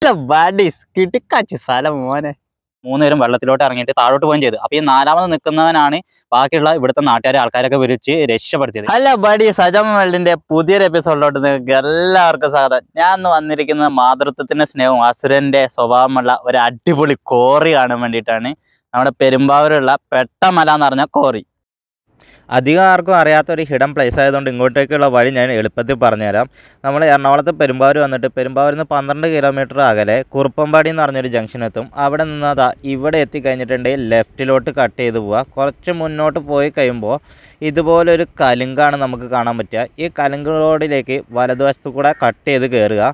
അല്ല ബാഡീസ് കിട്ടിക്കാച്ച് സ്ഥലം മോനെ മൂന്നുപേരും വെള്ളത്തിലോട്ട് ഇറങ്ങിയിട്ട് താഴോട്ട് പോവുകയും ചെയ്തു അപ്പൊ ഈ നാലാമത് നിൽക്കുന്നവനാണ് ബാക്കിയുള്ള ഇവിടുത്തെ നാട്ടുകാരെ ആൾക്കാരൊക്കെ വിളിച്ച് രക്ഷപ്പെടുത്തിയത് അല്ല ബഡി സജം വേൾഡിന്റെ പുതിയൊരു എപ്പിസോഡിലോട്ട് നിങ്ങൾക്ക് എല്ലാവർക്കും സ്വാഗതം ഞാൻ ഇന്ന് വന്നിരിക്കുന്നത് മാതൃത്വത്തിന്റെ സ്നേഹവും അസുരന്റെ സ്വഭാവമുള്ള ഒരു അടിപൊളി കോറി കാണാൻ വേണ്ടിയിട്ടാണ് നമ്മുടെ പെരുമ്പാവൂരുള്ള പെട്ടമല എന്ന് പറഞ്ഞ കോറി അധികം ആർക്കും അറിയാത്ത ഒരു ഹിഡൻ പ്ലേസ് ആയതുകൊണ്ട് ഇങ്ങോട്ടേക്കുള്ള വഴി ഞാൻ എളുപ്പത്തിൽ പറഞ്ഞുതരാം നമ്മൾ എറണാകുളത്ത് പെരുമ്പാവൂർ വന്നിട്ട് പെരുമ്പാവൂരിൽ നിന്ന് പന്ത്രണ്ട് കിലോമീറ്റർ അകലെ കുറുപ്പമ്പാടി എന്ന് പറഞ്ഞൊരു ജംഗ്ഷൻ എത്തും അവിടെ നിന്ന് അതാ ഇവിടെ എത്തിക്കഴിഞ്ഞിട്ടുണ്ടെങ്കിൽ ലെഫ്റ്റിലോട്ട് കട്ട് ചെയ്ത് പോവുക കുറച്ച് മുന്നോട്ട് പോയി കഴിയുമ്പോൾ ഇതുപോലൊരു കലുങ്കാണ് നമുക്ക് കാണാൻ പറ്റുക ഈ കലുങ്ക് റോഡിലേക്ക് വലതുവശത്ത് കൂടെ കട്ട് ചെയ്ത് കയറുക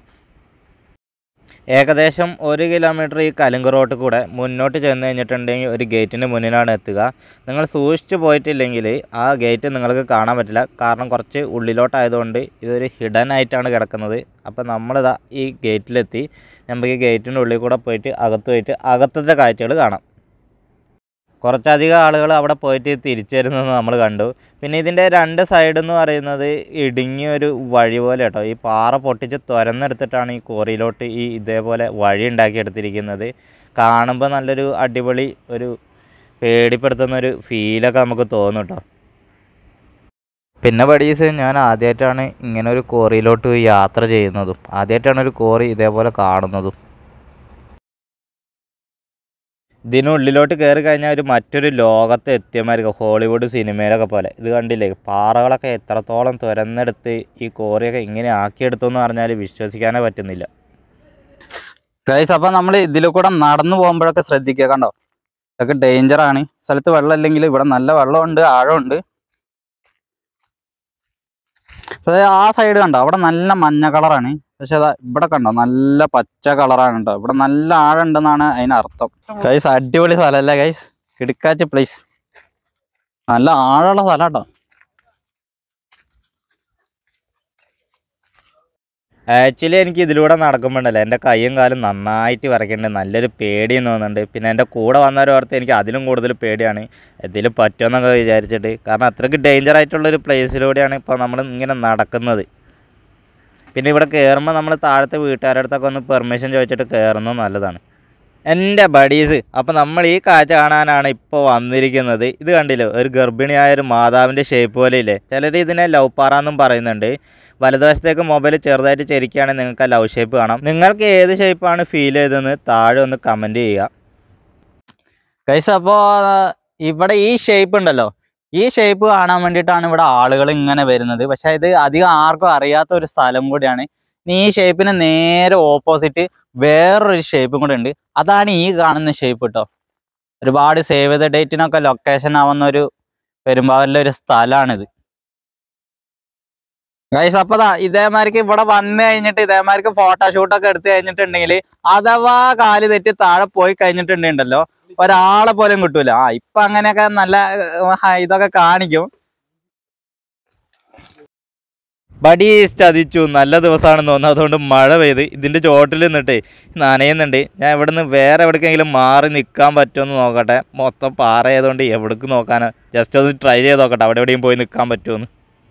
ഏകദേശം ഒരു കിലോമീറ്റർ ഈ കലുങ്ക് റോട്ടിൽ കൂടെ മുന്നോട്ട് ചെന്ന് കഴിഞ്ഞിട്ടുണ്ടെങ്കിൽ ഒരു ഗേറ്റിന് മുന്നിലാണ് എത്തുക നിങ്ങൾ സൂക്ഷിച്ച് പോയിട്ടില്ലെങ്കിൽ ആ ഗേറ്റ് നിങ്ങൾക്ക് കാണാൻ പറ്റില്ല കാരണം കുറച്ച് ഉള്ളിലോട്ടായതുകൊണ്ട് ഇതൊരു ഹിഡൻ ആയിട്ടാണ് കിടക്കുന്നത് അപ്പോൾ നമ്മളിതാ ഈ ഗേറ്റിലെത്തി നമുക്ക് ഈ ഗേറ്റിൻ്റെ ഉള്ളിൽ കൂടെ പോയിട്ട് അകത്ത് പോയിട്ട് അകത്തത്തെ കാഴ്ചകൾ കാണാം കുറച്ചധികം ആളുകൾ അവിടെ പോയിട്ട് തിരിച്ചു വരുന്നത് നമ്മൾ കണ്ടു പിന്നെ ഇതിൻ്റെ രണ്ട് സൈഡ് എന്ന് പറയുന്നത് ഇടുങ്ങിയ ഒരു വഴി പോലെ കേട്ടോ ഈ പാറ പൊട്ടിച്ച് തുരന്നെടുത്തിട്ടാണ് ഈ കോറിയിലോട്ട് ഈ ഇതേപോലെ വഴി ഉണ്ടാക്കിയെടുത്തിരിക്കുന്നത് കാണുമ്പോൾ നല്ലൊരു അടിപൊളി ഒരു പേടിപ്പെടുത്തുന്ന ഒരു ഫീലൊക്കെ നമുക്ക് തോന്നും കേട്ടോ പിന്നെ ബഡീസ് ഞാൻ ആദ്യമായിട്ടാണ് ഇങ്ങനെ ഒരു കോറിയിലോട്ട് യാത്ര ചെയ്യുന്നതും ആദ്യമായിട്ടാണ് ഒരു കോറി ഇതേപോലെ കാണുന്നതും ഇതിനുള്ളിലോട്ട് കയറി കഴിഞ്ഞാൽ ഒരു മറ്റൊരു ലോകത്ത് എത്തിയമായിരിക്കും ഹോളിവുഡ് സിനിമയിലൊക്കെ പോലെ ഇത് കണ്ടില്ലേ പാറകളൊക്കെ എത്രത്തോളം തുരന്നെടുത്ത് ഈ കോറിയൊക്കെ ഇങ്ങനെ ആക്കിയെടുത്തു എന്ന് പറഞ്ഞാൽ വിശ്വസിക്കാനേ പറ്റുന്നില്ല ഗൈസ് അപ്പം നമ്മൾ ഇതിൽ കൂടെ നടന്നു പോകുമ്പോഴൊക്കെ ശ്രദ്ധിക്കുക കണ്ടോ ഇതൊക്കെ ഡേഞ്ചറാണ് സ്ഥലത്ത് വെള്ളം ഇല്ലെങ്കിൽ ഇവിടെ നല്ല വെള്ളമുണ്ട് ആഴമുണ്ട് പക്ഷേ ആ സൈഡ് കണ്ടോ അവിടെ നല്ല മഞ്ഞ കളറാണ് പക്ഷെ അതാ ഇവിടെ കണ്ടോ നല്ല പച്ച കളറാണ് കേട്ടോ ഇവിടെ നല്ല ആഴം ഉണ്ടെന്നാണ് അതിന് അർത്ഥം ഗൈസ് അടിപൊളി സ്ഥലമല്ലേ ഗൈസ് കിടക്കാച്ച് പ്ലേസ് നല്ല ആഴമുള്ള സ്ഥലം കേട്ടോ ആക്ച്വലി എനിക്ക് ഇതിലൂടെ നടക്കുമ്പോണ്ടല്ലോ എൻ്റെ കൈയും കാലും നന്നായിട്ട് വിറയ്ക്കുന്നുണ്ട് നല്ലൊരു പേടിയും തോന്നുന്നുണ്ട് പിന്നെ എൻ്റെ കൂടെ വന്നവരോർത്ത് എനിക്ക് അതിലും കൂടുതൽ പേടിയാണ് എന്തെങ്കിലും പറ്റുമെന്നൊക്കെ വിചാരിച്ചിട്ട് കാരണം അത്രയ്ക്ക് ഡേഞ്ചർ ആയിട്ടുള്ളൊരു പ്ലേസിലൂടെയാണ് ഇപ്പോൾ നമ്മൾ ഇങ്ങനെ നടക്കുന്നത് പിന്നെ ഇവിടെ കയറുമ്പോൾ നമ്മൾ താഴത്തെ വീട്ടുകാരുടെ അടുത്തൊക്കെ ഒന്ന് പെർമിഷൻ ചോദിച്ചിട്ട് കയറുന്നത് നല്ലതാണ് എൻ്റെ ബഡീസ് അപ്പോൾ നമ്മൾ ഈ കാഴ്ച കാണാനാണ് ഇപ്പോൾ വന്നിരിക്കുന്നത് ഇത് കണ്ടില്ലേ ഒരു ഗർഭിണിയായ ഒരു മാതാവിൻ്റെ ഷേപ്പ് പോലെ ഇല്ലേ ചിലർ ഇതിനെ ലവ് പാറ എന്നും പറയുന്നുണ്ട് വലതുവശത്തേക്ക് മൊബൈൽ ചെറുതായിട്ട് ചെരിക്കുകയാണെങ്കിൽ നിങ്ങൾക്ക് ആ ലവ് ഷേപ്പ് കാണാം നിങ്ങൾക്ക് ഏത് ഷേപ്പാണ് ഫീൽ ചെയ്തതെന്ന് താഴെ ഒന്ന് കമൻറ്റ് ചെയ്യുക കൈസ് അപ്പോൾ ഇവിടെ ഈ ഷേപ്പ് ഉണ്ടല്ലോ ഈ ഷേപ്പ് കാണാൻ വേണ്ടിയിട്ടാണ് ഇവിടെ ആളുകൾ ഇങ്ങനെ വരുന്നത് പക്ഷെ ഇത് അധികം ആർക്കും അറിയാത്ത ഒരു സ്ഥലം കൂടിയാണ് ഇനി ഈ ഷേപ്പിന് നേരെ ഓപ്പോസിറ്റ് വേറൊരു ഷേപ്പും കൂടെ ഉണ്ട് അതാണ് ഈ കാണുന്ന ഷേപ്പ് കേട്ടോ ഒരുപാട് സേവ് ദ ഡേറ്റിനൊക്കെ ലൊക്കേഷൻ ആവുന്ന ഒരു പെരുമ്പാവൂരിലെ ഒരു സ്ഥലമാണിത് ഗൈസ് അപ്പൊ ദാ ഇതേമാതിരിക്ക് ഇവിടെ വന്നു കഴിഞ്ഞിട്ട് ഇതേമാതിരിക്ക് ഫോട്ടോഷൂട്ടൊക്കെ എടുത്തു കഴിഞ്ഞിട്ടുണ്ടെങ്കിൽ അഥവാ കാല് തെറ്റി താഴെ പോയി കഴിഞ്ഞിട്ടുണ്ടെങ്കിലോ ഒരാളെ പോലും കിട്ടൂല ആ ഇപ്പൊ അങ്ങനെയൊക്കെ നല്ല ഏർ, ഇതൊക്കെ കാണിക്കും ബഡി ചതിച്ചു നല്ല ദിവസമാണെന്ന് തോന്നുന്നു അതുകൊണ്ട് മഴ പെയ്ത് ഇതിന്റെ ചോട്ടിൽ നിന്നിട്ട് നനയുന്നുണ്ട് ഞാൻ ഇവിടുന്ന് വേറെ എവിടേക്കെങ്കിലും മാറി നിൽക്കാൻ പറ്റുമെന്ന് നോക്കട്ടെ മൊത്തം പാറ ആയതുകൊണ്ട് എവിടേക്ക് നോക്കാനാ ജസ്റ്റ് ഒന്ന് ട്രൈ ചെയ്ത് നോക്കട്ടെ അവിടെ എവിടെയും പോയി നിൽക്കാൻ പറ്റുമെന്ന്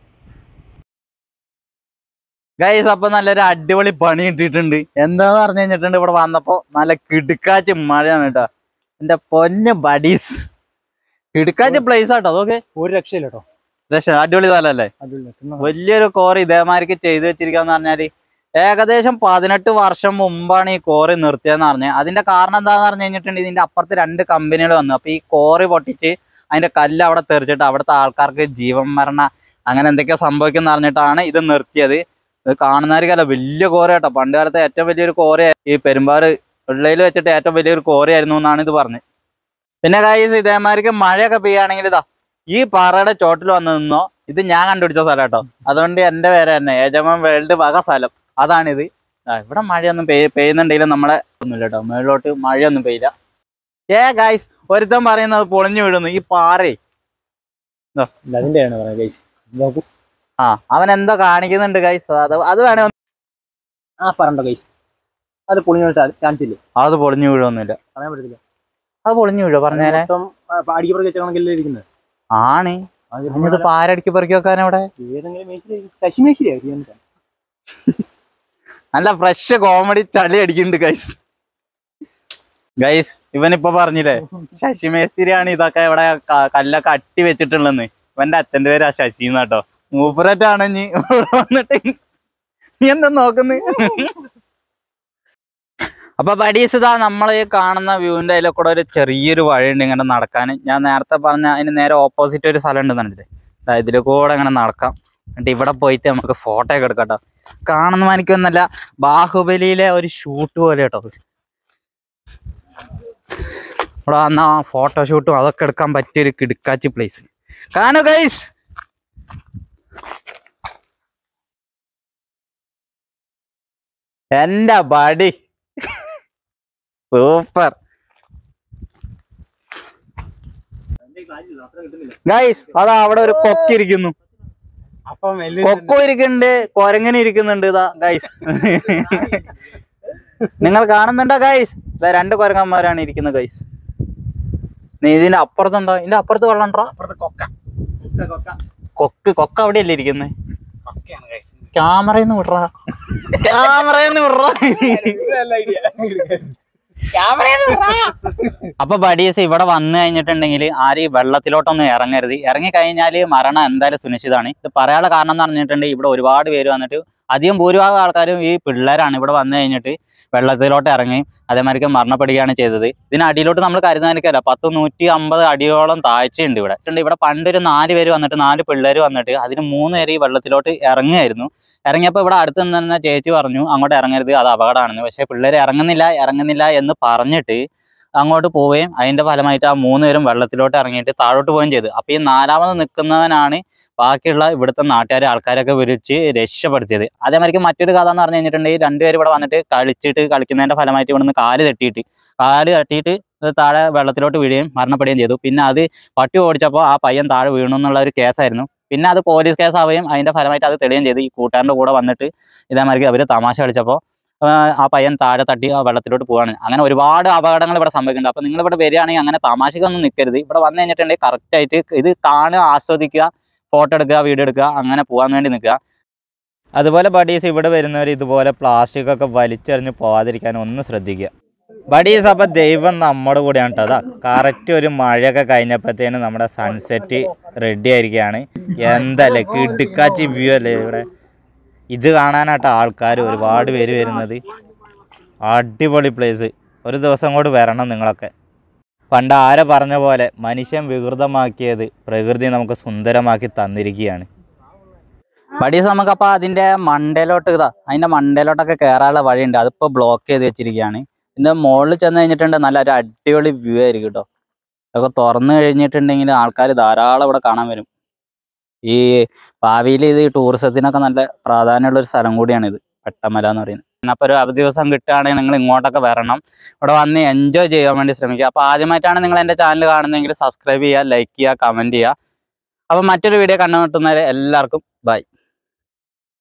ഗൈസ് അപ്പൊ നല്ലൊരു അടിപൊളി പണി കിട്ടിയിട്ടുണ്ട് എന്താന്ന് പറഞ്ഞു കഴിഞ്ഞിട്ടുണ്ട് ഇവിടെ വന്നപ്പോ നല്ല കിടുക്കാച്ച് മഴയാണ് കേട്ടോ എന്റെ പൊന്ന് ബഡീസ് കിടുക്കാച്ച് പ്ലേസ് ആട്ടോ അതൊക്കെ ഒരു രക്ഷയില്ല കേട്ടോ രക്ഷ അടിപൊളി സ്ഥലല്ലേ വലിയൊരു കോറി ഇതേമാതിരിക്ക് ചെയ്തു വെച്ചിരിക്കാന്ന് പറഞ്ഞാല് ഏകദേശം പതിനെട്ട് വർഷം മുമ്പാണ് ഈ കോറി നിർത്തിയതെന്ന് പറഞ്ഞത് അതിന്റെ കാരണം എന്താന്ന് പറഞ്ഞു കഴിഞ്ഞിട്ടുണ്ടെങ്കിൽ ഇതിന്റെ അപ്പുറത്ത് രണ്ട് കമ്പനികൾ വന്നു അപ്പൊ ഈ കോറി പൊട്ടിച്ച് അതിന്റെ കല്ല് അവിടെ തെറിച്ചിട്ട് അവിടുത്തെ ആൾക്കാർക്ക് ജീവൻ മരണ അങ്ങനെ എന്തൊക്കെയോ സംഭവിക്കുന്ന പറഞ്ഞിട്ടാണ് ഇത് നിർത്തിയത് ഇത് കാണുന്നവർക്കല്ല വലിയ കോറി കേട്ടോ പണ്ട് കാലത്തെ ഏറ്റവും വലിയൊരു കോറി ഈ പെരുമ്പാറ് ഉള്ളയിൽ വെച്ചിട്ട് ഏറ്റവും വലിയൊരു കോറി ആയിരുന്നു എന്നാണ് ഇത് പറഞ്ഞത് പിന്നെ കൈസ് ഇതേമാതിരിക്ക് മഴയൊക്കെ പെയ്യുകയാണെങ്കിൽ ഇതാ ഈ പാറയുടെ ചോട്ടിൽ വന്ന് നിന്നോ ഇത് ഞാൻ കണ്ടുപിടിച്ച സ്ഥലം കേട്ടോ അതുകൊണ്ട് എന്റെ പേര് തന്നെ യജമാൻ വേൾഡ് വക സ്ഥലം അതാണിത് ആ, ഇവിടെ മഴയൊന്നും പെയ്യ പെയ്യുന്നുണ്ടെങ്കിലും നമ്മളെ ഒന്നുമില്ല കേട്ടോ മേളിലോട്ട് മഴയൊന്നും പെയ്യില്ല ഏ ഗൈസ് ഒരുത്തൻ പറയുന്നത് പൊളിഞ്ഞു വീഴുന്നു ഈ പാറേ അതിന്റെയാണ് പറയുന്നത് ഗൈസ് നോക്കൂ ആ അവൻ എന്തോ കാണിക്കുന്നുണ്ട് ഗൈസ് അത് അത് വേണേ ഒന്ന് ആ പറഞ്ഞോ ഗൈസ് അത് പൊളിഞ്ഞ ചാൻസ് ഇല്ലേ അത് പൊളിഞ്ഞു വീഴൊന്നുമില്ല പറയാൻ പറ്റത്തില്ല അത് പൊളിഞ്ഞു വീഴോ പറഞ്ഞേനെ മൊത്തം അടിക്ക് പുറകെ വെച്ചാണെങ്കിലേ ഇരിക്കുന്നത് ആണ് ഇത് പാരടിക്ക് പെറുക്കി വെക്കാൻ അവിടെ ഏതെങ്കിലും മേശിരി ശശി മേശിരിയാ നല്ല ഫ്രഷ് കോമഡി ചളി അടിക്കുന്നുണ്ട് ഗൈസ് ഗൈസ് ഇവനിപ്പൊ പറഞ്ഞില്ലേ ശശി മേസ്തിരിയാണ് ഇതൊക്കെ ഇവിടെ ക- കല്ലൊക്കെ അട്ടി വെച്ചിട്ടുള്ളതെന്ന് ഇവന്റെ അച്ഛന്റെ പേര് ആ ശശി എന്നാട്ടോ മൂപ്പരറ്റാണ് നീ ഇവിടെ വന്നിട്ട് നീ എന്താ നോക്കുന്നു അപ്പൊ ബഡീസ് ഇതാ നമ്മൾ ഈ കാണുന്ന വ്യൂവിന്റെ അതിലെ കൂടെ ഒരു ചെറിയൊരു വഴിയുണ്ട് ഇങ്ങനെ നടക്കാൻ ഞാൻ നേരത്തെ പറഞ്ഞ അതിന് നേരെ ഓപ്പോസിറ്റ് ഒരു സ്ഥലം ഉണ്ട് എന്നിട്ട് ഇതിൽ കൂടെ ഇങ്ങനെ നടക്കാം എന്നിട്ട് ഇവിടെ പോയിട്ട് നമുക്ക് ഫോട്ടോ ഒക്കെ എടുക്കാം കേട്ടോ കാണുന്ന എനിക്കൊന്നല്ല ബാഹുബലിയിലെ ഒരു ഷൂട്ട് പോലെ കേട്ടോ ഇവിടെ വന്ന ഫോട്ടോഷൂട്ടും അതൊക്കെ എടുക്കാൻ പറ്റിയ ഒരു കിടുക്കാച്ചി പ്ലേസ് കാണു ഗൈസ് എന്റെ ബഡി സൂപ്പർ ഗൈസ് അതാ അവിടെ ഒരു കൊക്കിരിക്കുന്നു അപ്പം കൊക്കോ ഇരിക്കുന്നുണ്ട് കൊരങ്ങനെ ഇരിക്കുന്നുണ്ട് ഇതാ ഗൈസ് നിങ്ങൾ കാണുന്നുണ്ടോ ഗൈസ് ഇതാ രണ്ട് കൊരങ്ങന്മാരാണ് ഇരിക്കുന്നത് ഗൈസ് നീ ഇതിന്റെ അപ്പുറത്തുണ്ടോ ഇതിന്റെ അപ്പുറത്ത് വെള്ളം ഉണ്ടോ അപ്പുറത്ത് കൊക്ക കൊക്ക കൊക്ക് കൊക്ക അവിടെയല്ലേ ഇരിക്കുന്നത് കൊക്കയാണ് guys. ക്യാമറന്ന് വിടറാ ക്യാമറന്ന് വിടറാ ഇതല്ല idea. ക്യാമറയിൽ അപ്പൊ ബഡീസ് ഇവിടെ വന്നു കഴിഞ്ഞിട്ടുണ്ടെങ്കിൽ ആരും ഈ വെള്ളത്തിലോട്ടൊന്നും ഇറങ്ങരുത് ഇറങ്ങി കഴിഞ്ഞാൽ മരണം എന്തായാലും സുനിശ്ചിതമാണ് ഇത് പറയാനുള്ള കാരണം എന്ന് പറഞ്ഞിട്ടുണ്ടെങ്കിൽ ഇവിടെ ഒരുപാട് പേര് വന്നിട്ട് അധികം ഭൂരിഭാഗം ആൾക്കാരും ഈ പിള്ളേരാണ് ഇവിടെ വന്നു കഴിഞ്ഞിട്ട് വെള്ളത്തിലോട്ട് ഇറങ്ങി അതേമാതിരി മരണപ്പെടുകയാണ് ചെയ്തത് ഇതിന് അടിയിലോട്ട് നമ്മൾ കരുതാനിക്കല്ല പത്ത് നൂറ്റി അമ്പത് അടിയോളം താഴ്ചയുണ്ട് ഇവിടെ ഉണ്ട് ഇവിടെ പണ്ടൊരു നാല് പേര് വന്നിട്ട് നാല് പിള്ളേർ വന്നിട്ട് അതിന് മൂന്ന് പേര് ഈ വെള്ളത്തിലോട്ട് ഇറങ്ങുമായിരുന്നു ഇറങ്ങിയപ്പോൾ ഇവിടെ അടുത്ത് നിന്ന ചേച്ചി പറഞ്ഞു അങ്ങോട്ട് ഇറങ്ങരുത് അത് അപകടമാണെന്ന് പക്ഷേ പിള്ളേർ ഇറങ്ങുന്നില്ല ഇറങ്ങുന്നില്ല എന്ന് പറഞ്ഞിട്ട് അങ്ങോട്ട് പോവുകയും അതിന്റെ ഫലമായിട്ട് ആ മൂന്ന് പേരും വെള്ളത്തിലോട്ട് ഇറങ്ങിയിട്ട് താഴോട്ട് പോവുകയും ചെയ്തു അപ്പൊ ഈ നാലാമത് നിൽക്കുന്നവനാണ് ബാക്കിയുള്ള ഇവിടുത്തെ നാട്ടുകാരെ ആൾക്കാരൊക്കെ വിളിച്ച് രക്ഷപ്പെടുത്തിയത് അതേമാതിരി മറ്റൊരു കഥ എന്ന് പറഞ്ഞു കഴിഞ്ഞിട്ടുണ്ടെങ്കിൽ രണ്ടുപേരും ഇവിടെ വന്നിട്ട് കളിച്ചിട്ട് കളിക്കുന്നതിന്റെ ഫലമായിട്ട് ഇവിടുന്ന് കാല് തട്ടിയിട്ട് കാല് തട്ടിയിട്ട് ഇത് താഴെ വെള്ളത്തിലോട്ട് വീഴുകയും മരണപ്പെടുകയും ചെയ്തു പിന്നെ അത് പട്ടി ഓടിച്ചപ്പോൾ ആ പയ്യൻ താഴെ വീണു എന്നുള്ള ഒരു കേസായിരുന്നു പിന്നെ അത് പോലീസ് കേസാവുകയും അതിന്റെ ഫലമായിട്ട് അത് തെളിയുകയും ചെയ്തു ഈ കൂട്ടുകാരന്റെ കൂടെ വന്നിട്ട് ഇതേമാതിരി അവർ തമാശ കളിച്ചപ്പോൾ ആ പയ്യൻ താഴെ തട്ടി ആ വെള്ളത്തിലോട്ട് പോവാണ് അങ്ങനെ ഒരുപാട് അപകടങ്ങൾ ഇവിടെ സംഭവിക്കുന്നുണ്ട് അപ്പൊ നിങ്ങൾ ഇവിടെ വരികയാണെങ്കിൽ അങ്ങനെ തമാശക്കൊന്നും നിൽക്കരുത് ഇവിടെ വന്നു കഴിഞ്ഞിട്ടുണ്ടെങ്കിൽ കറക്റ്റ് ആയിട്ട് ഇത് കാണുക ആസ്വദിക്കുക ഫോട്ടോ എടുക്കുക വീഡിയോ എടുക്കുക അങ്ങനെ പോകാൻ വേണ്ടി നിൽക്കുക അതുപോലെ ബഡീസ് ഇവിടെ വരുന്നവർ ഇതുപോലെ പ്ലാസ്റ്റിക് ഒക്കെ വലിച്ചെറിഞ്ഞ് പോവാതിരിക്കാൻ ഒന്ന് ശ്രദ്ധിക്കുക ബഡീസ് അപ്പൊ ദൈവം നമ്മുടെ കൂടെയാണ് കേട്ടോ അതാ കറക്റ്റ് ഒരു മഴയൊക്കെ കഴിഞ്ഞപ്പോഴത്തേന് നമ്മുടെ സൺസെറ്റ് റെഡി ആയിരിക്കുകയാണ് എന്തല്ലേ കിടുക്കാച്ചി വ്യൂ അല്ലേ ഇവിടെ ഇത് കാണാനായിട്ട് ആൾക്കാർ ഒരുപാട് പേര് വരുന്നത് അടിപൊളി പ്ലേസ് ഒരു ദിവസം കൂടി വരണം നിങ്ങളൊക്കെ പണ്ട് ആരെ പറഞ്ഞ പോലെ മനുഷ്യൻ വികൃതമാക്കിയത് പ്രകൃതി നമുക്ക് സുന്ദരമാക്കി തന്നിരിക്കുകയാണ് ബഡീസ് നമുക്കപ്പോൾ അതിൻ്റെ മണ്ടയിലോട്ട് ഇതാ അതിൻ്റെ മണ്ടയിലോട്ടൊക്കെ കയറാനുള്ള വഴിയുണ്ട് അതിപ്പോൾ ബ്ലോക്ക് ചെയ്ത് വെച്ചിരിക്കുകയാണ് ഇതിൻ്റെ മുകളിൽ ചെന്ന് കഴിഞ്ഞിട്ടുണ്ട് നല്ല ഒരു അടിപൊളി വ്യൂ ആയിരിക്കും കേട്ടോ അതൊക്കെ തുറന്നു കഴിഞ്ഞിട്ടുണ്ടെങ്കിൽ ആൾക്കാർ ധാരാളം ഇവിടെ കാണാൻ വരും ഈ ഭാവിയിൽ ഇത് ടൂറിസത്തിനൊക്കെ നല്ല പ്രാധാന്യമുള്ള ഒരു സ്ഥലം കൂടിയാണ് ഇത് പെട്ടമല എന്ന് പറയുന്നത് അപ്പോൾ ഒരു അവധി ദിവസം കിട്ടുകയാണെങ്കിൽ നിങ്ങൾ ഇങ്ങോട്ടൊക്കെ വരണം ഇവിടെ വന്ന് എൻജോയ് ചെയ്യാൻ വേണ്ടി ശ്രമിക്കുക അപ്പോൾ ആദ്യമായിട്ടാണ് നിങ്ങൾ എൻ്റെ ചാനൽ കാണുന്നതെങ്കിൽ സബ്സ്ക്രൈബ് ചെയ്യുക ലൈക്ക് ചെയ്യുക കമൻറ്റ് ചെയ്യുക അപ്പോൾ മറ്റൊരു വീഡിയോ കണ്ടുമുട്ടുന്നവരെ എല്ലാവർക്കും ബൈ